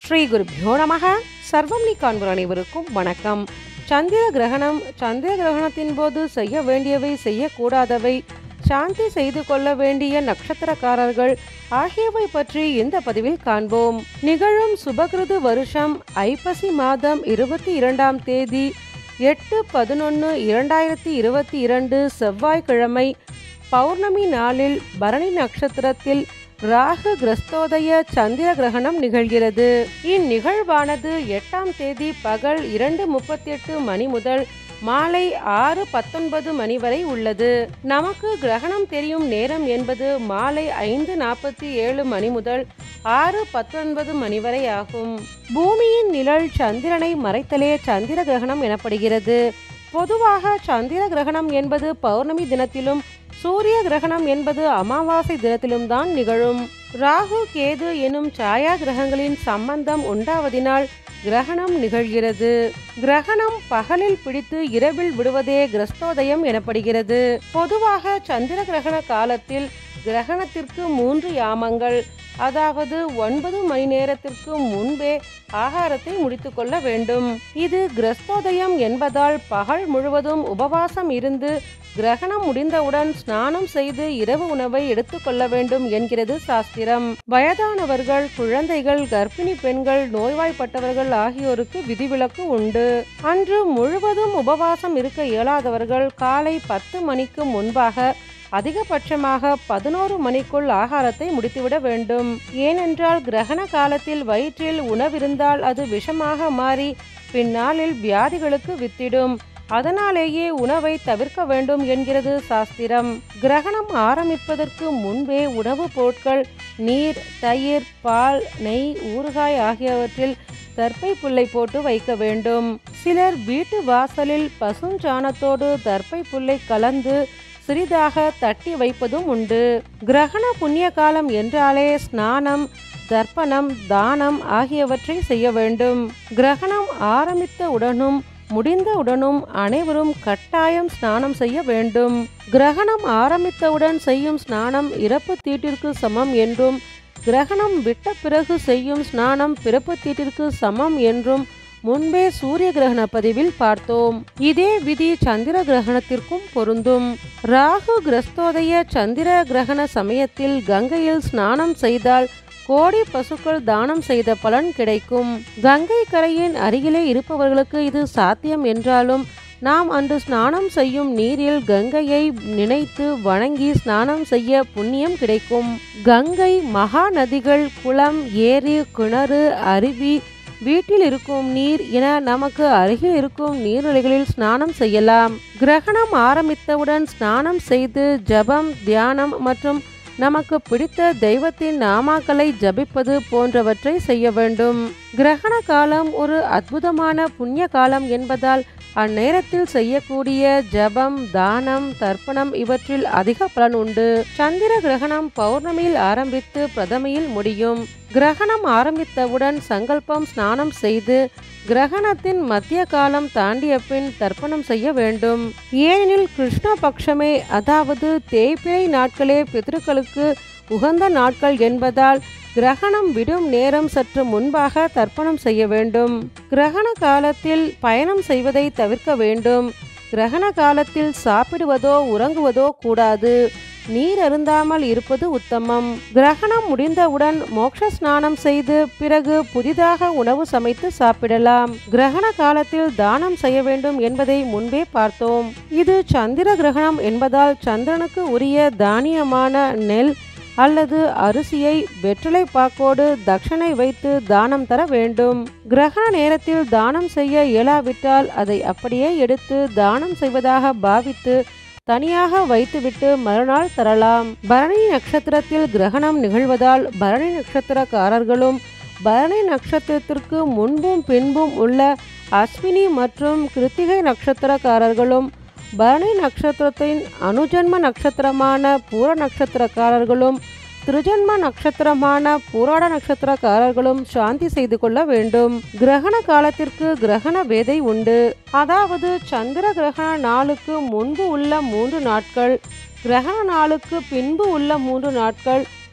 ஸ்ரீ குருபியோ நமக சர்வம் நீ காண்பர் அனைவருக்கும் வணக்கம் சந்திர கிரகணம் சந்திர கிரகணத்தின் போது செய்ய வேண்டியவை செய்யக்கூடாதவை சாந்தி செய்து கொள்ள வேண்டிய நட்சத்திரக்காரர்கள் ஆகியவை பற்றி இந்த பதிவில் காண்போம் நிகழும் சுபகிருது வருஷம் ஐப்பசி மாதம் இருபத்தி இரண்டாம் தேதி எட்டு பதினொன்று இரண்டாயிரத்தி இருபத்தி இரண்டு செவ்வாய்க்கிழமை பௌர்ணமி நாளில் பரணி நட்சத்திரத்தில் ராகு கிரஸ்தோதய சந்திர கிரகணம் நிகழ்கிறது இந்நிகழ்வானது எட்டாம் தேதி பகல் இரண்டு முப்பத்தி எட்டு மணி முதல் மாலை ஆறு பத்தொன்பது மணி வரை உள்ளது நமக்கு கிரகணம் தெரியும் நேரம் என்பது மாலை ஐந்து நாற்பத்தி ஏழு மணி முதல் ஆறு பத்தொன்பது மணி வரை ஆகும் பூமியின் நிழல் சந்திரனை மறைத்தலே சந்திர கிரகணம் எனப்படுகிறது பொதுவாக சந்திர கிரகணம் என்பது பௌர்ணமி தினத்திலும் சூரிய கிரகணம் என்பது அமாவாசை தினத்திலும் தான் நிகழும் ராகு கேது எனும் சாயா கிரகங்களின் சம்பந்தம் உண்டாவதினால் கிரகணம் நிகழ்கிறது கிரகணம் பகலில் பிடித்து இரவில் விடுவதே கிரஸ்தோதயம் எனப்படுகிறது பொதுவாக சந்திர கிரகண காலத்தில் கிரகணத்திற்கு மூன்று யாமங்கள் அதாவது ஒன்பது மணி நேரத்திற்கு முன்பே ஆகாரத்தை முடித்துக்கொள்ள வேண்டும் இது கிரஸ்தோதயம் என்பதால் பகல் முழுவதும் உபவாசம் இருந்து கிரகணம் முடிந்தவுடன் ஸ்நானம் செய்து இரவு உணவை எடுத்துக்கொள்ள வேண்டும் என்கிறது சாஸ்திரம் வயதானவர்கள் குழந்தைகள் கர்ப்பிணி பெண்கள் நோய்வாய்ப்பட்டவர்கள் ஆகியோருக்கு விதிவிலக்கு உண்டு அன்று முழுவதும் உபவாசம் இருக்க இயலாதவர்கள் காலை பத்து மணிக்கு முன்பாக அதிகபட்சமாக பதினோரு மணிக்குள் ஆகாரத்தை முடித்துவிட வேண்டும் ஏனென்றால் கிரகண காலத்தில் வயிற்றில் உணவிருந்தால் அது விஷமாக மாறி பின்னாளில் வியாதிகளுக்கு வித்திடும் அதனாலேயே உணவை தவிர்க்க வேண்டும் என்கிறது சாஸ்திரம் கிரகணம் ஆரம்பிப்பதற்கு முன்பே உணவுப் பொருட்கள் நீர் தயிர் பால் நெய் ஊறுகாய் ஆகியவற்றில் தர்ப்பை புல்லை போட்டு வைக்க வேண்டும் சிலர் வீட்டு வாசலில் பசுஞ்சாணத்தோடு தர்ப்பை புல்லை கலந்து சிறிதாக தட்டி வைப்பதும் உண்டு கிரகண புண்ணிய காலம் என்றாலே ஸ்நானம் தர்ப்பணம் தானம் ஆகியவற்றை செய்ய வேண்டும் கிரகணம் ஆரம்பித்த உடனும் முடிந்த உடனும் அனைவரும் கட்டாயம் ஸ்நானம் செய்ய வேண்டும் கிரகணம் ஆரம்பித்தவுடன் செய்யும் ஸ்நானம் இறப்பு தீட்டிற்கு சமம் என்றும் கிரகணம் விட்ட பிறகு செய்யும் ஸ்நானம் பிறப்பு தீட்டிற்கு சமம் என்றும் முன்பே சூரிய கிரகண பதிவில் பார்த்தோம் இதே விதி சந்திர கிரகணத்திற்கும் பொருந்தும் ராகு கிரஸ்தோதய சந்திர கிரகண சமயத்தில் கங்கையில் ஸ்நானம் செய்தால் கோடி பசுக்கள் தானம் செய்த பலன் கிடைக்கும் கங்கை கரையின் அருகிலே இருப்பவர்களுக்கு இது சாத்தியம் என்றாலும் நாம் அன்று ஸ்நானம் செய்யும் நீரில் கங்கையை நினைத்து வணங்கி ஸ்நானம் செய்ய புண்ணியம் கிடைக்கும் கங்கை மகா நதிகள் குளம் ஏரி கிணறு அருவி வீட்டில் இருக்கும் நீர் என நமக்கு அருகில் இருக்கும் நீர்நிலைகளில் ஸ்நானம் செய்யலாம் கிரகணம் ஆரம்பித்தவுடன் ஸ்நானம் செய்து ஜபம் தியானம் மற்றும் நமக்கு பிடித்த தெய்வத்தின் நாமாக்களை ஜபிப்பது போன்றவற்றை செய்ய வேண்டும் கிரகண காலம் ஒரு அற்புதமான புண்ணிய காலம் என்பதால் அந்நேரத்தில் செய்யக்கூடிய ஜபம் தானம் தர்ப்பணம் இவற்றில் அதிக பலன் உண்டு சந்திர கிரகணம் பௌர்ணமியில் ஆரம்பித்து பிரதமையில் முடியும் கிரகணம் ஆரம்பித்தவுடன் சங்கல்பம் ஸ்நானம் செய்து கிரகணத்தின் மத்திய காலம் தாண்டிய பின் தர்ப்பணம் செய்ய வேண்டும் ஏனெனில் கிருஷ்ண பட்சமே அதாவது தேய்பிரை நாட்களே பித்ருக்களுக்கு உகந்த நாட்கள் என்பதால் கிரகணம் விடும் நேரம் சற்று முன்பாக தர்ப்பணம் செய்ய வேண்டும் கிரகண காலத்தில் பயணம் செய்வதை தவிர்க்க வேண்டும் கிரகண காலத்தில் சாப்பிடுவதோ உறங்குவதோ கூடாது நீர் அருந்தாமல் இருப்பது உத்தமம் கிரகணம் முடிந்தவுடன் மோட்ச ஸ்நானம் செய்து பிறகு புதிதாக உணவு சமைத்து சாப்பிடலாம் கிரகண காலத்தில் தானம் செய்ய வேண்டும் என்பதை முன்பே பார்த்தோம் இது சந்திர கிரகணம் என்பதால் சந்திரனுக்கு உரிய தானியமான நெல் அல்லது அரிசியை வெற்றிலை பாக்கோடு தட்சணை வைத்து தானம் தர வேண்டும் கிரகண நேரத்தில் தானம் செய்ய இயலாவிட்டால் அதை அப்படியே எடுத்து தானம் செய்வதாக பாவித்து தனியாக வைத்துவிட்டு மறுநாள் தரலாம் பரணி நட்சத்திரத்தில் கிரகணம் நிகழ்வதால் பரணி நட்சத்திரக்காரர்களும் பரணி நட்சத்திரத்திற்கு முன்பும் பின்பும் உள்ள அஸ்வினி மற்றும் கிருத்திகை நட்சத்திரக்காரர்களும் பரணி நட்சத்திரத்தின் அனுஜன்ம நட்சத்திரமான பூர நட்சத்திரக்காரர்களும் திருஜன்ம நட்சத்திரமான பூராட நட்சத்திரக்காரர்களும் சாந்தி செய்து கொள்ள வேண்டும் கிரகண காலத்திற்கு கிரகண வேதை உண்டு அதாவது சந்திர கிரகண நாளுக்கு முன்பு உள்ள மூன்று நாட்கள் கிரகண நாளுக்கு பின்பு உள்ள மூன்று நாட்கள்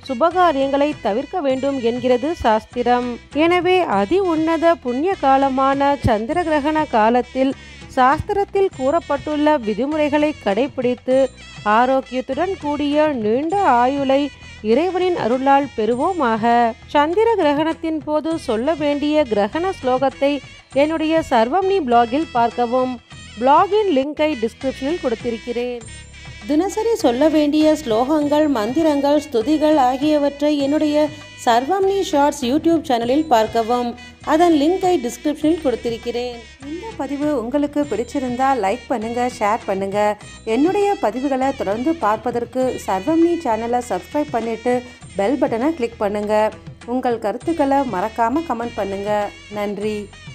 சுபகாரியங்களை தவிர்க்க வேண்டும் என்கிறது சாஸ்திரம் எனவே அதி உன்னத புண்ணிய காலமான சந்திர கிரகண காலத்தில் சாஸ்திரத்தில் கூறப்பட்டுள்ள விதிமுறைகளை கடைபிடித்து ஆரோக்கியத்துடன் கூடிய நீண்ட ஆயுளை இறைவனின் அருளால் பெறுவோமாக சந்திர கிரகணத்தின் போது சொல்ல வேண்டிய கிரகண ஸ்லோகத்தை என்னுடைய சர்வம்னி பிளாகில் பார்க்கவும் பிளாகின் லிங்கை டிஸ்கிரிப்ஷனில் கொடுத்திருக்கிறேன் தினசரி சொல்ல வேண்டிய ஸ்லோகங்கள் மந்திரங்கள் ஸ்துதிகள் ஆகியவற்றை என்னுடைய சர்வம்னி ஷார்ட்ஸ் யூடியூப் சேனலில் பார்க்கவும் அதன் லிங்கை டிஸ்கிரிப்ஷனில் கொடுத்திருக்கிறேன் இந்த பதிவு உங்களுக்கு பிடிச்சிருந்தா லைக் பண்ணுங்க ஷேர் பண்ணுங்க என்னுடைய பதிவுகளை தொடர்ந்து பார்ப்பதற்கு சர்வம்னி சேனலை சப்ஸ்கிரைப் பண்ணிட்டு பெல் பட்டனை கிளிக் பண்ணுங்க உங்கள் கருத்துக்களை மறக்காம கமெண்ட் பண்ணுங்க நன்றி